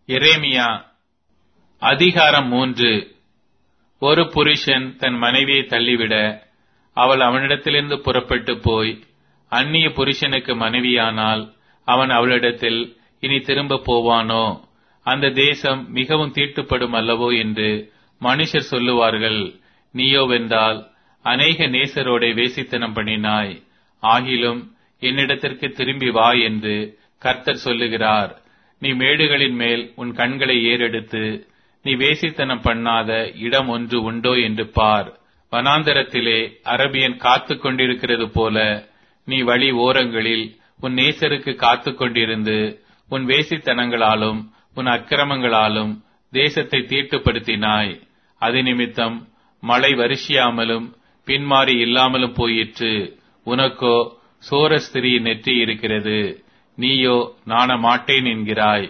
எரேமியா அதிகாரம் மூன்று ஒரு புருஷன் தன் மனைவியை தள்ளிவிட அவள் அவனிடத்திலிருந்து புறப்பட்டு போய் அந்நிய புருஷனுக்கு மனைவியானால் அவன் அவளிடத்தில் இனி திரும்ப போவானோ அந்த தேசம் மிகவும் தீட்டுப்படும் அல்லவோ என்று மனுஷர் சொல்லுவார்கள் நீயோவென்றால் அநேக நேசரோடே வேசித்தனம் பண்ணினாய் ஆகிலும் என்னிடத்திற்கு திரும்பி வா என்று கர்த்தர் சொல்லுகிறார் நீ மேடுகளின் மேல் உன் கண்களை ஏறெடுத்து நீ வேசித்தனம் பண்ணாத இடம் ஒன்று உண்டோ என்று பார் வனாந்தரத்திலே அரபியன் காத்து கொண்டிருக்கிறது போல நீ வழி ஓரங்களில் உன் நேசருக்கு காத்து கொண்டிருந்து உன் வேசித்தனங்களாலும் உன் அக்கிரமங்களாலும் தேசத்தை தீட்டுப்படுத்தினாய் அது நிமித்தம் மழை வருஷியாமலும் பின்மாறி இல்லாமலும் போயிற்று உனக்கோ சோரஸ்திரி நெற்றி இருக்கிறது நீயோ நாண மாட்டேன் என்கிறாய்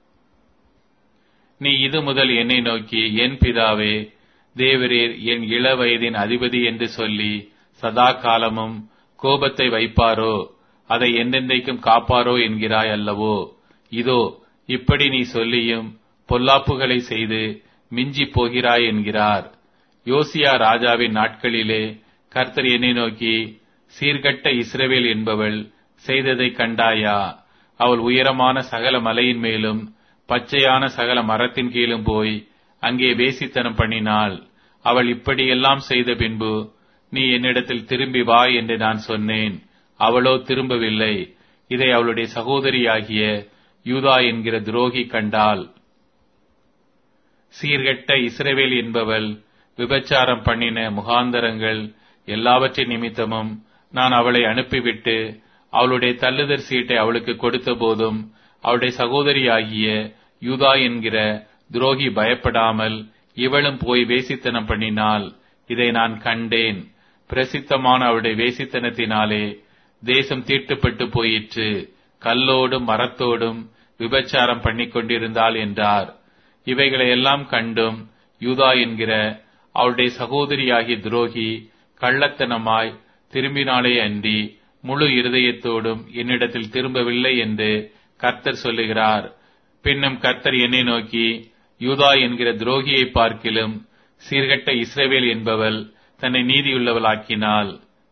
நீ இது முதல் என்னை நோக்கி என் பிதாவே தேவரீர் என் இள வயதின் அதிபதி என்று சொல்லி சதா காலமும் கோபத்தை வைப்பாரோ அதை என்றென்றைக்கும் காப்பாரோ என்கிறாய் அல்லவோ இதோ இப்படி நீ சொல்லியும் பொல்லாப்புகளை செய்து மிஞ்சி போகிறாய் என்கிறார் யோசியா ராஜாவின் நாட்களிலே கர்த்தர் என்னை நோக்கி சீர்கட்ட இஸ்ரவேல் என்பவள் செய்ததை கண்டாயா அவள் உயரமான சகல மலையின் மேலும் பச்சையான சகல மரத்தின் கீழும் போய் அங்கே வேசித்தனம் பண்ணினாள் அவள் இப்படியெல்லாம் செய்த பின்பு நீ என்னிடத்தில் திரும்பி வா என்று நான் சொன்னேன் அவளோ திரும்பவில்லை இதை அவளுடைய சகோதரியாகிய யூதா என்கிற துரோகி கண்டாள் சீர்கெட்ட இஸ்ரவேல் என்பவள் விபச்சாரம் பண்ணின முகாந்தரங்கள் எல்லாவற்றின் நிமித்தமும் நான் அவளை அனுப்பிவிட்டு அவளுடைய தள்ளுதற் சீட்டை அவளுக்கு கொடுத்த போதும் அவளுடைய சகோதரியாகிய யூதா என்கிற துரோகி பயப்படாமல் இவளும் போய் வேசித்தனம் பண்ணினாள் இதை நான் கண்டேன் பிரசித்தமான அவளுடைய வேசித்தனத்தினாலே தேசம் தீட்டுப்பட்டு போயிற்று கல்லோடும் மரத்தோடும் விபச்சாரம் பண்ணிக் கொண்டிருந்தாள் என்றார் இவைகளை எல்லாம் கண்டும் யூதா என்கிற அவளுடைய சகோதரியாகிய துரோகி கள்ளத்தனமாய் திரும்பினாலே அன்றி முழு இருதயத்தோடும் என்னிடத்தில் திரும்பவில்லை என்று கர்த்தர் சொல்லுகிறார் பின்னும் கர்த்தர் என்னை நோக்கி யூதா என்கிற துரோகியை பார்க்கிலும் சீர்கட்ட இஸ்ரவேல் என்பவள் தன்னை நீதியுள்ளவளாக்கினாள்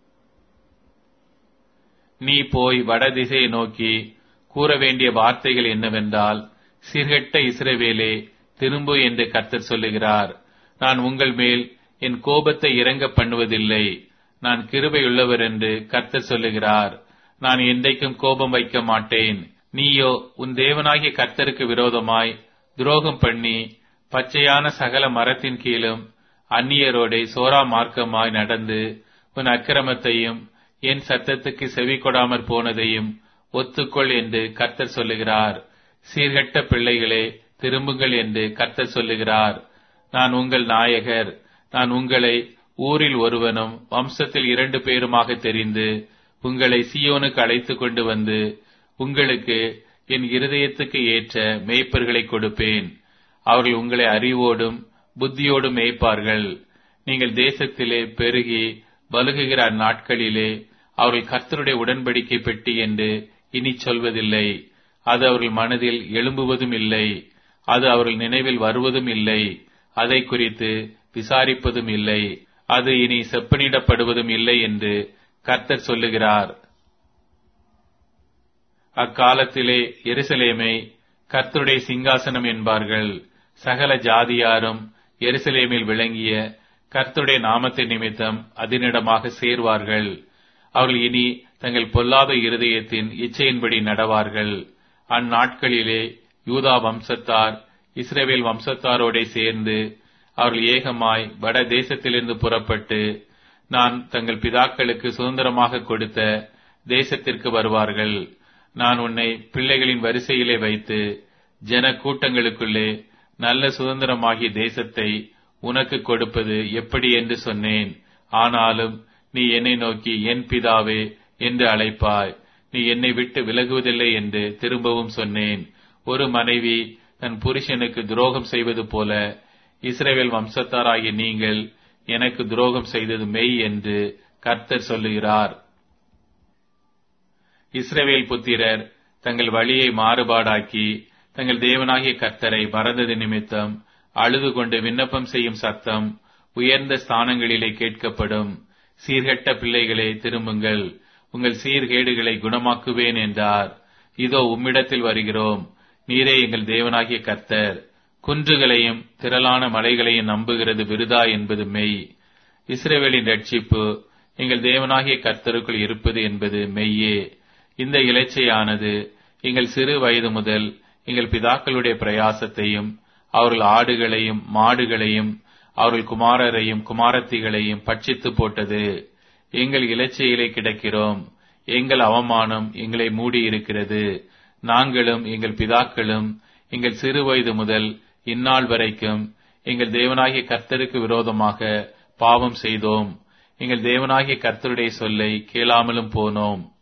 நீ போய் வடதிசையை நோக்கி கூற வேண்டிய வார்த்தைகள் என்னவென்றால் சீர்கெட்ட இஸ்ரவேலே திரும்பு என்று கர்த்தர் சொல்லுகிறார் நான் உங்கள் மேல் என் கோபத்தை இறங்க பண்ணுவதில்லை நான் கிருபையுள்ளவர் என்று கர்த்தர் சொல்லுகிறார் நான் என்றைக்கும் கோபம் வைக்க மாட்டேன் நீயோ உன் தேவனாகிய கர்த்தருக்கு விரோதமாய் துரோகம் பண்ணி பச்சையான சகல மரத்தின் கீழும் அந்நியரோடே சோரா மார்க்கமாய் நடந்து உன் அக்கிரமத்தையும் என் சத்தத்துக்கு செவி கொடாமற் போனதையும் ஒத்துக்கொள் என்று கர்த்தர் சொல்லுகிறார் சீர்கட்ட பிள்ளைகளே திரும்புங்கள் என்று கர்த்தர் சொல்லுகிறார் நான் உங்கள் நாயகர் நான் உங்களை ஊரில் ஒருவனும் வம்சத்தில் இரண்டு பேருமாக தெரிந்து உங்களை சியோனுக்கு அழைத்து கொண்டு வந்து உங்களுக்கு என் இருதயத்துக்கு ஏற்ற மேய்ப்பர்களை கொடுப்பேன் அவர்கள் உங்களை அறிவோடும் புத்தியோடும் மேய்ப்பார்கள் நீங்கள் தேசத்திலே பெருகி வலுகுகிற அந்நாட்களிலே அவர்கள் கர்த்தருடைய உடன்படிக்கை பெட்டி என்று இனி சொல்வதில்லை அது அவர்கள் மனதில் எழும்புவதும் இல்லை அது அவர்கள் நினைவில் வருவதும் இல்லை அதை குறித்து விசாரிப்பதும் இல்லை அது இனி செப்பனிடப்படுவதும் இல்லை என்று கர்த்தர் சொல்லுகிறார் அக்காலத்திலே எருசலேமை கர்த்தருடைய சிங்காசனம் என்பார்கள் சகல ஜாதியாரும் எருசலேமில் விளங்கிய கர்த்தருடைய நாமத்தின் நிமித்தம் அதனிடமாக சேர்வார்கள் அவர்கள் இனி தங்கள் பொல்லாத இருதயத்தின் இச்சையின்படி நடவார்கள் அந்நாட்களிலே யூதா வம்சத்தார் இஸ்ரேவேல் வம்சத்தாரோடே சேர்ந்து அவர்கள் ஏகமாய் வட தேசத்திலிருந்து புறப்பட்டு நான் தங்கள் பிதாக்களுக்கு சுதந்திரமாக கொடுத்த தேசத்திற்கு வருவார்கள் நான் உன்னை பிள்ளைகளின் வரிசையிலே வைத்து ஜன கூட்டங்களுக்குள்ளே நல்ல சுதந்திரமாகிய தேசத்தை உனக்கு கொடுப்பது எப்படி என்று சொன்னேன் ஆனாலும் நீ என்னை நோக்கி என் பிதாவே என்று அழைப்பாய் நீ என்னை விட்டு விலகுவதில்லை என்று திரும்பவும் சொன்னேன் ஒரு மனைவி தன் புருஷனுக்கு துரோகம் செய்வது போல இஸ்ரேவேல் வம்சத்தாராகிய நீங்கள் எனக்கு துரோகம் செய்தது மெய் என்று கர்த்தர் சொல்லுகிறார் இஸ்ரவேல் புத்திரர் தங்கள் வழியை மாறுபாடாக்கி தங்கள் தேவனாகிய கர்த்தரை மறந்தது நிமித்தம் அழுது கொண்டு விண்ணப்பம் செய்யும் சத்தம் உயர்ந்த ஸ்தானங்களிலே கேட்கப்படும் சீர்கெட்ட பிள்ளைகளே திரும்புங்கள் உங்கள் சீர்கேடுகளை குணமாக்குவேன் என்றார் இதோ உம்மிடத்தில் வருகிறோம் நீரே எங்கள் தேவனாகிய கர்த்தர் குன்றுகளையும் திரளான மலைகளையும் நம்புகிறது விருதா என்பது மெய் இஸ்ரேவேலின் ரட்சிப்பு எங்கள் தேவனாகிய கர்த்தருக்குள் இருப்பது என்பது மெய்யே இந்த இலைச்சையானது எங்கள் சிறு வயது முதல் எங்கள் பிதாக்களுடைய பிரயாசத்தையும் அவர்கள் ஆடுகளையும் மாடுகளையும் அவர்கள் குமாரரையும் குமாரத்திகளையும் பட்சித்து போட்டது எங்கள் இலச்சையிலே கிடக்கிறோம் எங்கள் அவமானம் எங்களை மூடி இருக்கிறது நாங்களும் எங்கள் பிதாக்களும் எங்கள் சிறு வயது முதல் இந்நாள் வரைக்கும் எங்கள் தேவனாகிய கர்த்தருக்கு விரோதமாக பாவம் செய்தோம் எங்கள் தேவனாகிய கர்த்தருடைய சொல்லை கேளாமலும் போனோம்